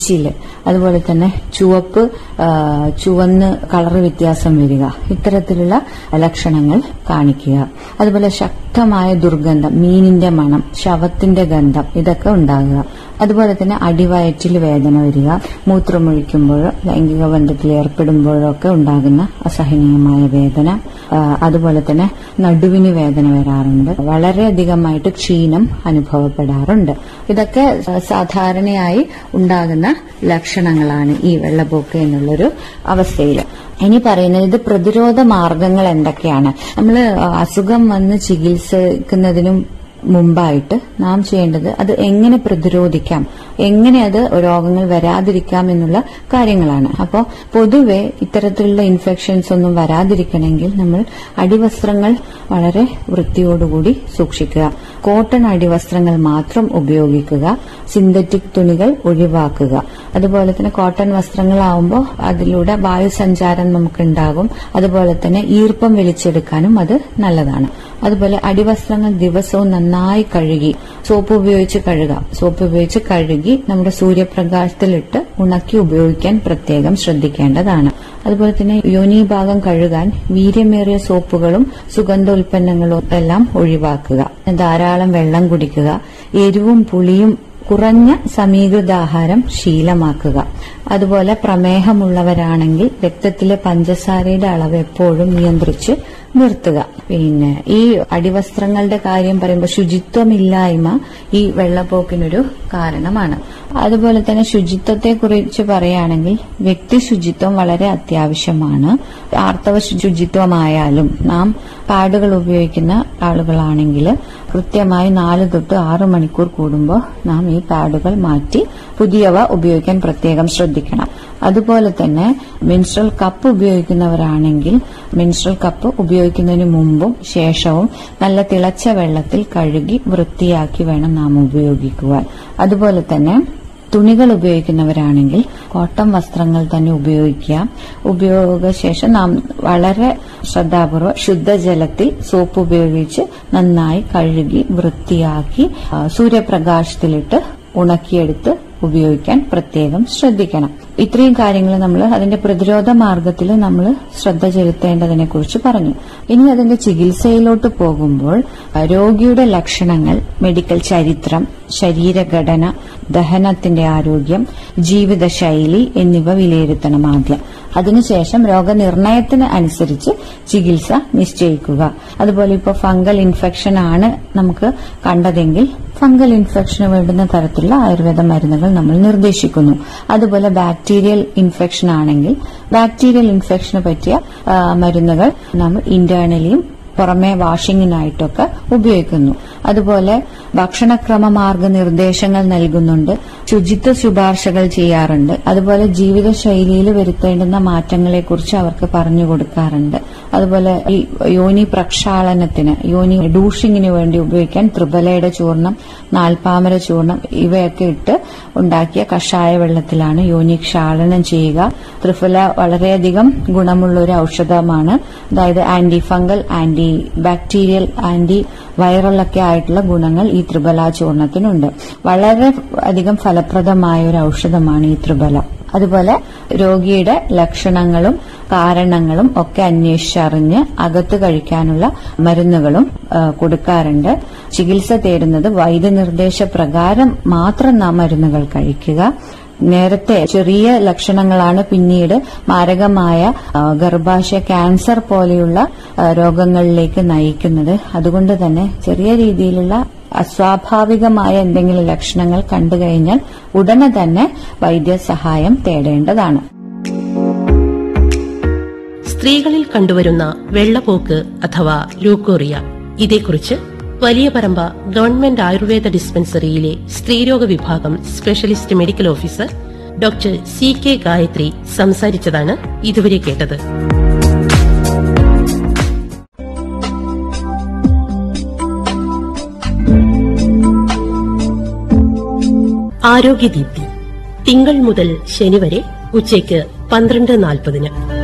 ചില് അതുപോലെ തന്നെ ചുവപ്പ് ആ, ചുവന്ന് കളർ വ്യത്യാസം വരിക ഇത്തരത്തിലുള്ള ലക്ഷണങ്ങൾ കാണിക്കുക അതുപോലെ ശക്തമായ ദുർഗന്ധം മീനിന്റെ മണം ശവത്തിന്റെ ഗന്ധം ഇതൊക്കെ ഉണ്ടാകുക അതുപോലെ തന്നെ അടിവയറ്റിൽ വേദന വരിക മൂത്രമൊഴിക്കുമ്പോഴോ ലൈംഗിക ബന്ധത്തിൽ ഏർപ്പെടുമ്പോഴോ ഒക്കെ ഉണ്ടാകുന്ന അസഹനീയമായ വേദന ആ, അതുപോലെ തന്നെ നടുവിന് വേദന വരാറുണ്ട് വളരെയധികമായിട്ട് ക്ഷീണം അനുഭവപ്പെടാറുണ്ട് ഇതൊക്കെ സ- സാധാരണയായി ഉണ്ടാകുന്ന ലക്ഷണങ്ങളാണ് ഈ വെള്ളപ്പൊക്ക് എന്നുള്ളൊരു അവസ്ഥയിൽ ഇനി പറയുന്നത് ഇത് പ്രതിരോധ മാർഗങ്ങൾ എന്തൊക്കെയാണ് നമ്മൾ അസുഖം വന്ന് ചികിത്സിക്കുന്നതിനും മുമ്പായിട്ട് നാം ചെയ്യേണ്ടത് അത് എങ്ങനെ പ്രതിരോധിക്കാം എങ്ങനെ അത് രോഗങ്ങൾ വരാതിരിക്കാം എന്നുള്ള കാര്യങ്ങളാണ് അപ്പോൾ പൊതുവെ ഇത്തരത്തിലുള്ള ഇൻഫെക്ഷൻസ് ഒന്നും വരാതിരിക്കണമെങ്കിൽ നമ്മൾ അടിവസ്ത്രങ്ങൾ വളരെ വൃത്തിയോടുകൂടി സൂക്ഷിക്കുക കോട്ടൺ അടിവസ്ത്രങ്ങൾ മാത്രം ഉപയോഗിക്കുക സിന്തറ്റിക് തുണികൾ ഒഴിവാക്കുക അതുപോലെ തന്നെ കോട്ടൺ വസ്ത്രങ്ങളാവുമ്പോൾ അതിലൂടെ വായുസഞ്ചാരം നമുക്കുണ്ടാകും അതുപോലെ തന്നെ ഈർപ്പം വലിച്ചെടുക്കാനും അത് നല്ലതാണ് അതുപോലെ അടിവസ്ത്രങ്ങൾ ദിവസവും നന്നായി കഴുകി സോപ്പ് ഉപയോഗിച്ച് കഴുകുക സോപ്പ് ഉപയോഗിച്ച് കഴുകി നമ്മുടെ സൂര്യപ്രകാശത്തിലിട്ട് ഉണക്കി ഉപയോഗിക്കാൻ പ്രത്യേകം ശ്രദ്ധിക്കേണ്ടതാണ് അതുപോലെ തന്നെ യോനി ഭാഗം കഴുകാൻ വീര്യമേറിയ സോപ്പുകളും സുഗന്ധോൽപ്പന്നങ്ങളും എല്ലാം ഒഴിവാക്കുക ധാരാളം വെള്ളം കുടിക്കുക എരിവും പുളിയും കുറഞ്ഞ സമീകൃതാഹാരം ശീലമാക്കുക അതുപോലെ പ്രമേഹമുള്ളവരാണെങ്കിൽ രക്തത്തിലെ പഞ്ചസാരയുടെ അളവ് എപ്പോഴും നിയന്ത്രിച്ച് നിർത്തുക പിന്നെ ഈ അടിവസ്ത്രങ്ങളുടെ കാര്യം പറയുമ്പോൾ ശുചിത്വമില്ലായ്മ ഈ വെള്ളപ്പോക്കിനൊരു കാരണമാണ് അതുപോലെ തന്നെ ശുചിത്വത്തെ കുറിച്ച് പറയുകയാണെങ്കിൽ വ്യക്തി ശുചിത്വം വളരെ അത്യാവശ്യമാണ് ആർത്തവ ശുചിത്വമായാലും നാം പാഡുകൾ ഉപയോഗിക്കുന്ന ആളുകളാണെങ്കിൽ കൃത്യമായി നാല് തൊട്ട് ആറ് മണിക്കൂർ കൂടുമ്പോൾ നാം ഈ പാഡുകൾ മാറ്റി പുതിയവ ഉപയോഗിക്കാൻ പ്രത്യേകം ശ്രദ്ധിക്കണം അതുപോലെ തന്നെ മിൻസ്ട്രൽ കപ്പ് ഉപയോഗിക്കുന്നവരാണെങ്കിൽ മിൻസ്ട്രൽ കപ്പ് ഉപയോഗിക്കുന്നതിന് മുമ്പും ശേഷവും നല്ല തിളച്ച വെള്ളത്തിൽ കഴുകി വൃത്തിയാക്കി വേണം നാം ഉപയോഗിക്കുവാൻ അതുപോലെ തന്നെ തുണികൾ ഉപയോഗിക്കുന്നവരാണെങ്കിൽ കോട്ടൺ വസ്ത്രങ്ങൾ തന്നെ ഉപയോഗിക്കുക ഉപയോഗശേഷം നാം വളരെ ശ്രദ്ധാപൂർവ്വം ശുദ്ധജലത്തിൽ സോപ്പ് ഉപയോഗിച്ച് നന്നായി കഴുകി വൃത്തിയാക്കി ആ, സൂര്യപ്രകാശത്തിലിട്ട് ഉണക്കിയെടുത്ത് ഉപയോഗിക്കാൻ പ്രത്യേകം ശ്രദ്ധിക്കണം ഇത്രയും കാര്യങ്ങൾ നമ്മൾ അതിന്റെ പ്രതിരോധ മാർഗത്തിൽ നമ്മൾ ശ്രദ്ധ ചെലുത്തേണ്ടതിനെ കുറിച്ച് പറഞ്ഞു ഇനി അതിന്റെ ചികിത്സയിലോട്ട് പോകുമ്പോൾ അഹ് രോഗിയുടെ ലക്ഷണങ്ങൾ മെഡിക്കൽ ചരിത്രം ശരീരഘടന ദഹനത്തിന്റെ ആരോഗ്യം ജീവിതശൈലി എന്നിവ വിലയിരുത്തണം ആദ്യം അതിനുശേഷം രോഗനിർണയത്തിന് അനുസരിച്ച് ചികിത്സ നിശ്ചയിക്കുക അതുപോലെ ഇപ്പോൾ ഫംഗൽ ഇൻഫെക്ഷൻ ആണ് നമുക്ക് കണ്ടതെങ്കിൽ ഫംഗൽ ഇൻഫെക്ഷന് വേണ്ടുന്ന തരത്തിലുള്ള ആയുർവേദ മരുന്നുകൾ നമ്മൾ നിർദ്ദേശിക്കുന്നു അതുപോലെ ബാക്ടീരിയൽ ഇൻഫെക്ഷൻ ആണെങ്കിൽ ബാക്ടീരിയൽ ഇൻഫെക്ഷന് പറ്റിയ ആ, മരുന്നുകൾ നമ്മൾ ഇന്റേണലിയും പുറമെ വാഷിങ്ങിനായിട്ടൊക്കെ ഉപയോഗിക്കുന്നു അതുപോലെ ഭക്ഷണക്രമ മാർഗനിർദ്ദേശങ്ങൾ നൽകുന്നുണ്ട് ശുചിത്വ ശുപാർശകൾ ചെയ്യാറുണ്ട് അതുപോലെ ജീവിതശൈലിയിൽ വരുത്തേണ്ടുന്ന മാറ്റങ്ങളെക്കുറിച്ച് അവർക്ക് പറഞ്ഞു കൊടുക്കാറുണ്ട് അതുപോലെ ഈ യോനി പ്രക്ഷാളനത്തിന് യോനി ഡൂഷിങ്ങിന് വേണ്ടി ഉപയോഗിക്കാൻ ത്രിബലയുടെ ചൂർണം നാൽപ്പാമര ചൂർണം ഇവയൊക്കെ ഇട്ട് ഉണ്ടാക്കിയ കഷായ വെള്ളത്തിലാണ് യോനി ക്ഷാളനം ചെയ്യുക ത്രിഫല വളരെയധികം ഗുണമുള്ള ഒരു ഔഷധമാണ് അതായത് anti fungal anti bacterial anti വൈറലൊക്കെ ആയിട്ടുള്ള ഗുണങ്ങൾ ഈ ത്രിബല ചൂർണത്തിനുണ്ട് വളരെ അധികം ഫലപ്രദമായ ഒരു ഔഷധമാണ് ഈ ത്രിബല അതുപോലെ രോഗിയുടെ ലക്ഷണങ്ങളും കാരണങ്ങളും ഒക്കെ അന്വേഷിച്ചറിഞ്ഞ് അകത്ത് കഴിക്കാനുള്ള മരുന്നുകളും ആ, കൊടുക്കാറുണ്ട് ചികിത്സ തേടുന്നത് വൈദ്യനിർദ്ദേശ പ്രകാരം മാത്രം നാം മരുന്നുകൾ കഴിക്കുക നേരത്തെ ചെറിയ ലക്ഷണങ്ങളാണ് പിന്നീട് മാരകമായ ആ, ഗർഭാശയ ക്യാൻസർ പോലെയുള്ള ആ, രോഗങ്ങളിലേക്ക് നയിക്കുന്നത് അതുകൊണ്ട് തന്നെ ചെറിയ രീതിയിലുള്ള അസ്വാഭാവികമായ എന്തെങ്കിലും ലക്ഷണങ്ങൾ കണ്ടുകഴിഞ്ഞാൽ ഉടനെ തന്നെ വൈദ്യസഹായം തേടേണ്ടതാണ് സ്ത്രീകളിൽ കണ്ടുവരുന്ന വെള്ളപ്പോക്ക് അഥവാ ലൂക്കോറിയ ഇതേക്കുറിച്ച് വലിയ പറമ്പ ഗവൺമെന്റ് ആയുർവേദ ഡിസ്പെൻസറിയിലെ സ്ത്രീരോഗ വിഭാഗം specialist medical officer doctor C K Gayathri സംസാരിച്ചതാണ് ഇതുവരെ കേട്ടത് ആരോഗ്യദീപ്തി തിങ്കൾ മുതൽ ശനി വരെ ഉച്ചയ്ക്ക് പന്ത്രണ്ട് നാൽപ്പതിന്